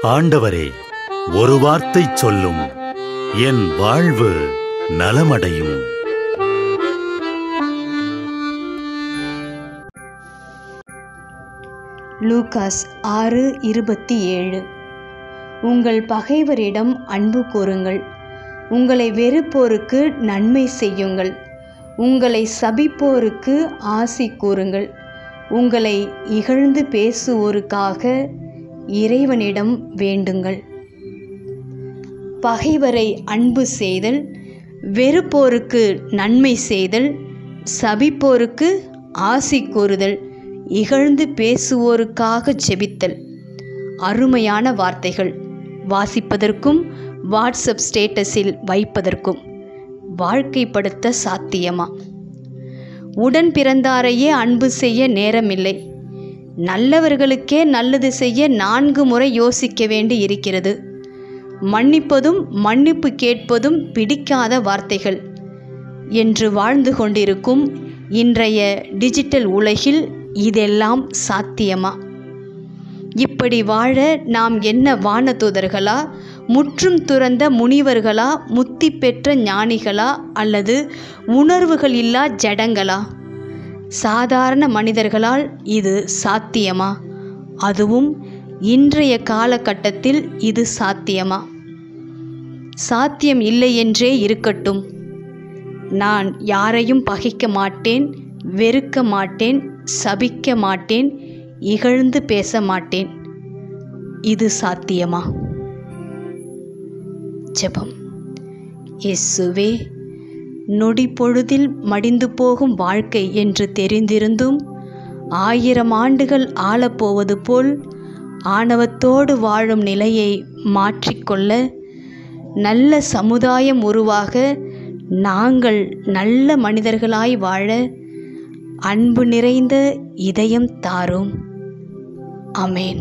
ஆண்டவரே ஒரு வார்த்தை சொல்லும் என் வாழ்வு நலமடையும் லூகாஸ் ஆறு இருபத்தி ஏழு உங்கள் பகைவரிடம் அன்பு கூறுங்கள் உங்களை வெறுப்போருக்கு நன்மை செய்யுங்கள் உங்களை சபிப்போருக்கு ஆசி கூறுங்கள் உங்களை இகழ்ந்து பேசுவோருக்காக இறைவனிடம் வேண்டுங்கள் பகைவரை அன்பு செய்தல் வெறுப்போருக்கு நன்மை செய்தல் சபிப்போருக்கு ஆசி கூறுதல் இகழ்ந்து பேசுவோருக்காக ஜெபித்தல் அருமையான வார்த்தைகள் வாசிப்பதற்கும் வாட்ஸ்அப் ஸ்டேட்டஸில் வைப்பதற்கும் வாழ்க்கைப்படுத்த சாத்தியமா உடன் பிறந்தாரையே அன்பு செய்ய நேரமில்லை நல்லவர்களுக்கே நல்லது செய்ய நான்கு முறை யோசிக்க வேண்டி இருக்கிறது மன்னிப்பதும் மன்னிப்பு கேட்பதும் பிடிக்காத வார்த்தைகள் என்று வாழ்ந்து கொண்டிருக்கும் இன்றைய டிஜிட்டல் உலகில் இதெல்லாம் சாத்தியமா இப்படி வாழ நாம் என்ன வானதூதர்களா முற்றும் துறந்த முனிவர்களா முத்தி பெற்ற ஞானிகளா அல்லது உணர்வுகள் இல்லா ஜடங்களா சாதாரண மனிதர்களால் இது சாத்தியமா அதுவும் இன்றைய காலகட்டத்தில் இது சாத்தியமா சாத்தியம் இல்லை என்றே இருக்கட்டும் நான் யாரையும் பகைக்க மாட்டேன் வெறுக்க மாட்டேன் சபிக்க மாட்டேன் இகழ்ந்து பேச மாட்டேன் இது சாத்தியமா ஜெபம் இயேசுவே நொடி பொழுதில் மடிந்து போகும் வாழ்க்கை என்று தெரிந்திருந்தும் ஆயிரம் ஆண்டுகள் ஆளப்போவது போல் ஆணவத்தோடு வாழும் நிலையை மாற்றிக்கொள்ள நல்ல சமுதாயம் உருவாக நாங்கள் நல்ல மனிதர்களாய் வாழ அன்பு நிறைந்த இதயம் தாரும் அமேன்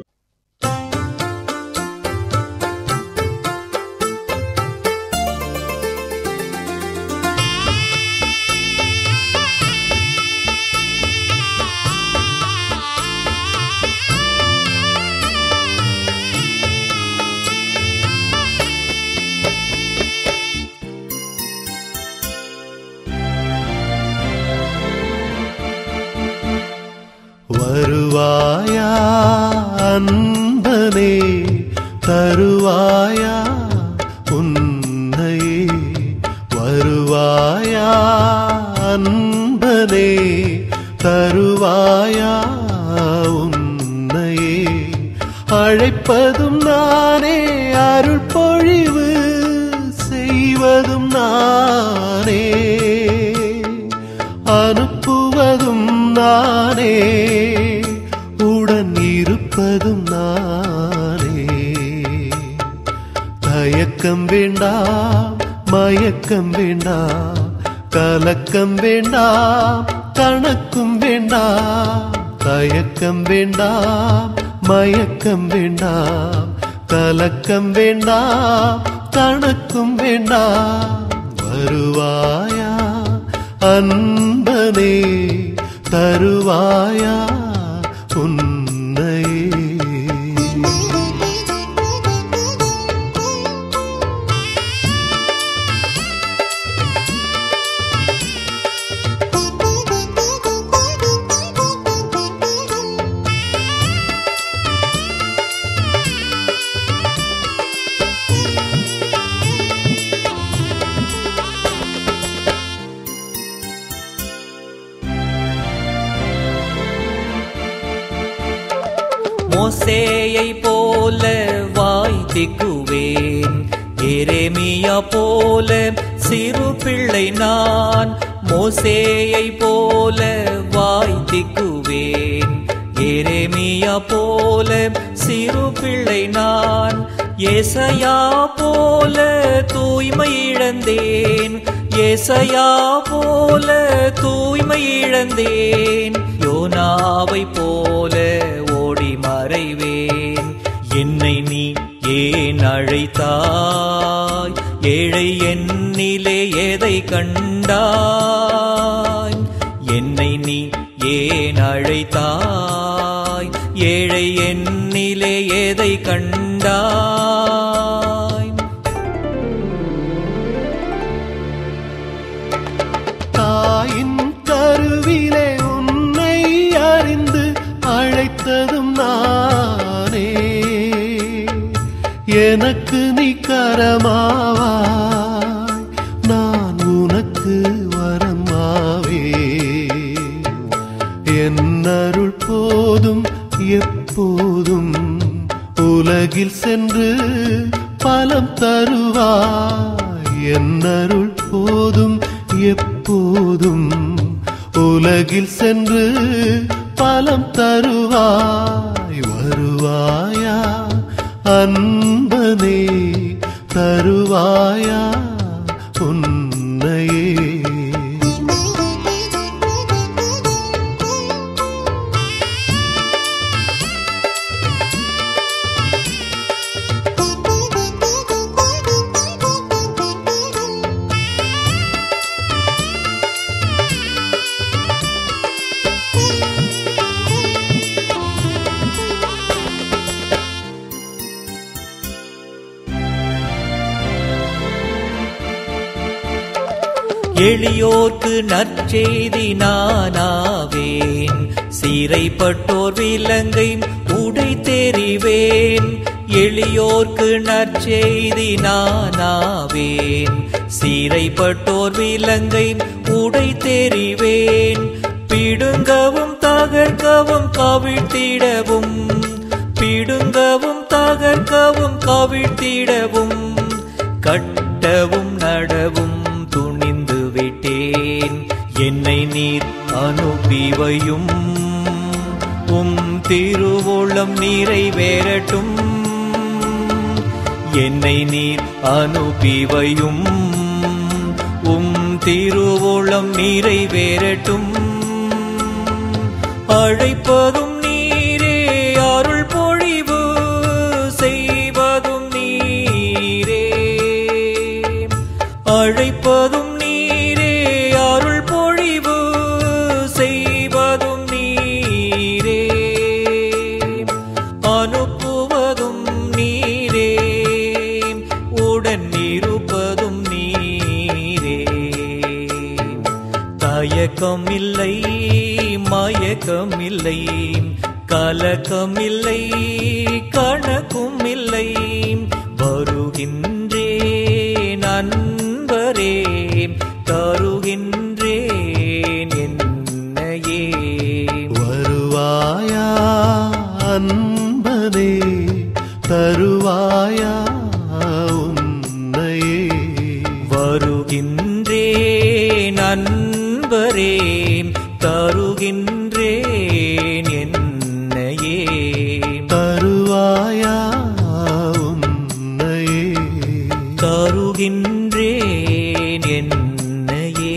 வருவாயா அன்பனே தருவாயா உன்னையே வருவாயா அன்பனே தருவாயா உன்னையே அழைப்பதும் நானே அருள் பொழிவு செய்வதும் நானே அனுப்புவதும் நானே உடன் இருப்பதும் நானே தயக்கம் வேண்டாம் மயக்கம் வேண்டாம் கலக்கம் வேண்டாம் கணக்கும் வேண்டாம் தயக்கம் வேண்டாம் மயக்கம் வேண்டாம் கலக்கம் வேண்டாம் கணக்கும் வேண்டாம் வருவாயா அன்பனே தருவாயா உன்னை மோசேயை போல வாய் திக்குவேன் எரேமியா போல சிறு பிள்ளை நான் மோசேயை போல வாய் திக்குவேன் எரேமியா போல சிறு பிள்ளை நான் ஏசையா போல தூய்மை இழந்தேன் ஏசையா போல தூய்மை இழந்தேன் யோனாவை போல ஓடி மறைவேன் என்னை நீ ஏன் அழைத்தாய் ஏழை என்னிலே எதை கண்டாய் என்னை நீ ஏன் அழைத்தாய் ஏழை எண்ணிலே எதை கண்டாய் தாயின் கருவிலே உன்னை அறிந்து அழைத்ததும் நானே எனக்கு நீ கரமாவாய் நான் உனக்கு வரமாவே என் அருள் போதும் எப்போதும் உலகில் சென்று பலம் தருவாய் என் அருள் போதும் எப்போதும் உலகில் சென்று பலம் தருவாய் வருவாயா அன்பனே தருவாயா உன்னையே எளியோர்க்கு நற்செய்தி நானாவேன் சீரைப்பட்டோர் விலங்கை உடை தெரிவேன் எளியோர்க்கு நற்செய்தி நானாவேன் சீரைப்பட்டோர் விலங்கை உடை தெரிவேன் பிடுங்கவும் தகர்க்கவும் கவிழ்த்திடவும் பிடுங்கவும் தகர்க்கவும் கவிழ்த்திடவும் கட்டவும் நடவும் துணிந்து விட்டேன் என்னை நீர் அனுப்பிவையும் உம் திருவுளம் நிறைவேறட்டும் என்னை நீர் அனுப்பிவையும் உம் திருவுளம் நிறைவேறட்டும் அழைப்பதும் நீரே அருள் பொழிவு செய்வதும் நீரே அழைப்பதும் நீரே அருள் பொழிவு செய்வதும் நீரே அனுப்புவதும் நீரே உடன் இருப்பதும் நீரே தயக்கமில்லை மயக்கமில்லை கலக்கமில்லை கணக்கும் இல்லை வருகின்றே நண்பரே தருகின்றேன் என்னையே வருவாயா அன்பனே தருவாயா உன்னையே வருகின்றே நண்பரே தருகின்றேன் என்னையே தருவாயா உன்னையே தருகின்றேன் என்னையே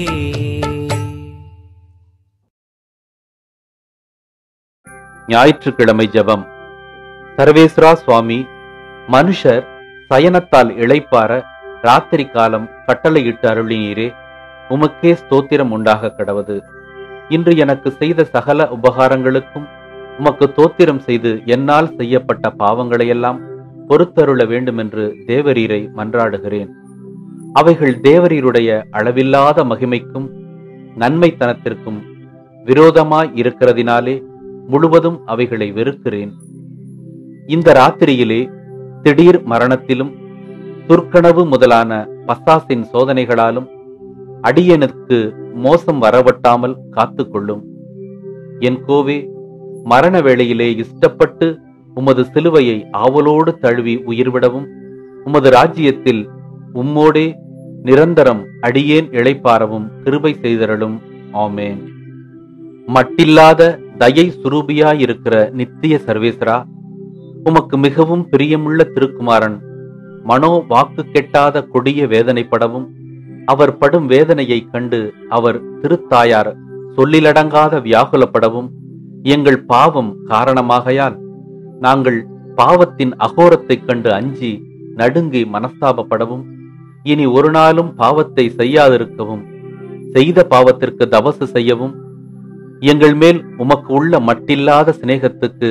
ஞாயிற்றுக்கிழமை ஜெபம் சர்வேஸ்வரா சுவாமி மனுஷர் சயனத்தால் இளைப்பார ராத்திரி காலம் கட்டளையிட்டு அருளினீரே உமக்கே ஸ்தோத்திரம் உண்டாக கடவது இன்று எனக்கு செய்த சகல உபகாரங்களுக்கும் உமக்கு தோத்திரம் செய்து என்னால் செய்யப்பட்ட பாவங்களையெல்லாம் பொறுத்தருள வேண்டுமென்று தேவரீரை மன்றாடுகிறேன் அவைகள் தேவரீருடைய அளவில்லாத மகிமைக்கும் நன்மைத்தனத்திற்கும் விரோதமாய் இருக்கிறதினாலே முழுவதும் அவைகளை வெறுக்கிறேன் இந்த ராத்திரியிலே திடீர் மரணத்திலும் துர்க்கனவு முதலான பசாசின் சோதனைகளாலும் அடியனுக்கு மோசம் வரவட்டாமல் காத்துக்கொள்ளும் என் கோவே மரண வேளையிலே இஷ்டப்பட்டு உமது சிலுவையை ஆவலோடு தழுவி உயிர்விடவும் உமது ராஜ்யத்தில் உம்மோடே நிரந்தரம் அடியேன் இளைப்பாரவும் கிருபை செய்தரலும் ஆமேன் மட்டில்லாத தயை சுரூபியாயிருக்கிற நித்திய சர்வேசரா உமக்கு மிகவும் பிரியமுள்ள திருக்குமாரன் மனோ வாக்கு கெட்டாத கொடிய வேதனைப்படவும் அவர் படும் வேதனையைக் கண்டு அவர் திருத்தாயார் சொல்லிலடங்காத வியாகுலப்படவும் எங்கள் பாவம் காரணமாகையால் நாங்கள் பாவத்தின் அகோரத்தைக் கண்டு அஞ்சி நடுங்கி மனஸ்தாபப்படவும் இனி ஒரு நாளும் பாவத்தை செய்யாதிருக்கவும் செய்த பாவத்திற்கு தவசு செய்யவும் எங்கள் மேல் உமக்கு உள்ள மட்டில்லாத சிநேகத்துக்கு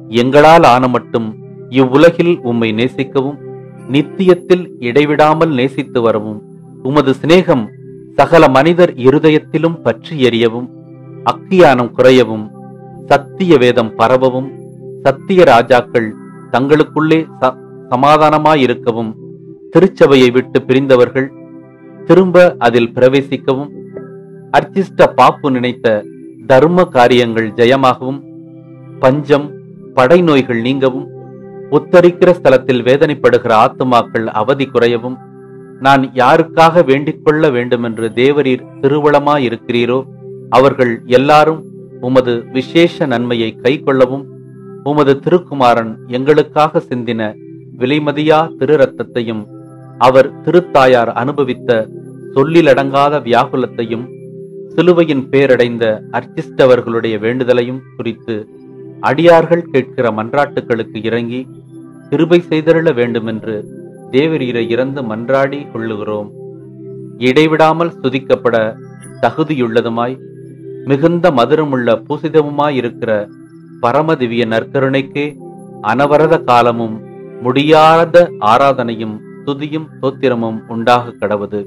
எங்களால் ஆன மட்டும் இவ்வுலகில் உம்மை நேசிக்கவும் நித்தியத்தில் இடைவிடாமல் நேசித்து வரவும் உமது சிநேகம் சகல மனிதர் இருதயத்திலும் பற்றி எரியவும் அக்கியானம் குறையவும் சத்திய வேதம் பரவவும் சத்திய ராஜாக்கள் தங்களுக்குள்ளே ச- சமாதானமாயிருக்கவும் திருச்சபையை விட்டு பிரிந்தவர்கள் திரும்ப அதில் பிரவேசிக்கவும் அர்ச்சிஷ்ட பாப்பு நினைத்த தர்ம காரியங்கள் ஜெயமாகவும் பஞ்சம் படை நோய்கள் நீங்கவும் உத்தரிக்கிற ஸ்தலத்தில் வேதனைப்படுகிற ஆத்துமாக்கள் அவதி குறையவும் நான் யாருக்காக வேண்டிக் கொள்ள வேண்டுமென்று தேவரீர் திருவளமாயிருக்கிறீரோ அவர்கள் எல்லாரும் உமது விசேஷ நன்மையை கைக்கொள்ளவும் உமது திருக்குமாரன் எங்களுக்காக சிந்தின விலைமதியா திரு ரத்தத்தையும் அவர் திருத்தாயார் அனுபவித்த சொல்லிலடங்காத வியாகுலத்தையும் சிலுவையின் பேரடைந்த அர்ச்சிஷ்டவர்களுடைய வேண்டுதலையும் குறித்து அடியார்கள் கேட்கிற மன்றாட்டுகளுக்கு இறங்கி கிருபை செய்தருள வேண்டுமென்று தேவரீரை இறந்து மன்றாடி கொள்ளுகிறோம் இடைவிடாமல் சுதிக்கப்பட தகுதியுள்ளதுமாய் மிகுந்த மதுரமுள்ள பூசிதமுமாயிருக்கிற பரமதிவிய நற்கருணைக்கே அனவரத காலமும் முடியாத ஆராதனையும் துதியும் தோத்திரமும் உண்டாக கடவுது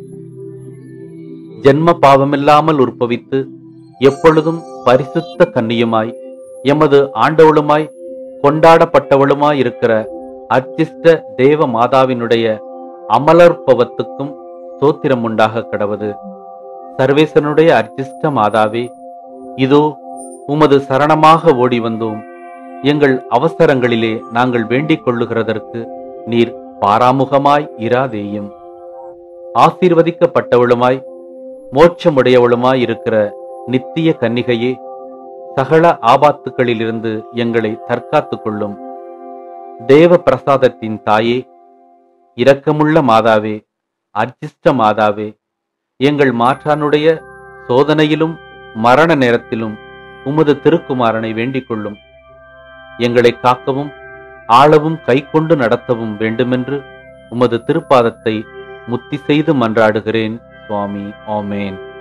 ஜென்ம பாவமில்லாமல் உற்பவித்து எப்பொழுதும் பரிசுத்த கன்னியுமாய் எமது ஆண்டவளுமாய் கொண்டாடப்பட்டவளுமாய் இருக்கிற அர்ச்சிஷ்ட தேவ மாதாவினுடைய அமலர்பவத்துக்கும் ஸ்தோத்திரம் உண்டாக கடவுது சர்வேசனுடைய அர்ச்சிஷ்ட மாதாவே இதோ உமது சரணமாக ஓடி வந்தோம் எங்கள் அவசரங்களிலே நாங்கள் வேண்டிக் கொள்ளுகிறதற்கு நீர் பாராமுகமாய் இராதேயும் ஆசீர்வதிக்கப்பட்டவளுமாய் மோட்சமுடையவளுமாய் இருக்கிற நித்திய கன்னிகையே சகல ஆபாத்துக்களிலிருந்து எங்களை தற்காத்துக் கொள்ளும் தேவ பிரசாதத்தின் தாயே இரக்கமுள்ள மாதாவே அர்ச்சிஷ்ட மாதாவே எங்கள் மாற்றானுடைய சோதனையிலும் மரண நேரத்திலும் உமது திருக்குமாரனை வேண்டிக் கொள்ளும் எங்களை காக்கவும் ஆளவும் கைக்கொண்டு நடத்தவும் வேண்டுமென்று உமது திருப்பாதத்தை முத்தி செய்து மன்றாடுகிறேன் சுவாமி ஆமேன்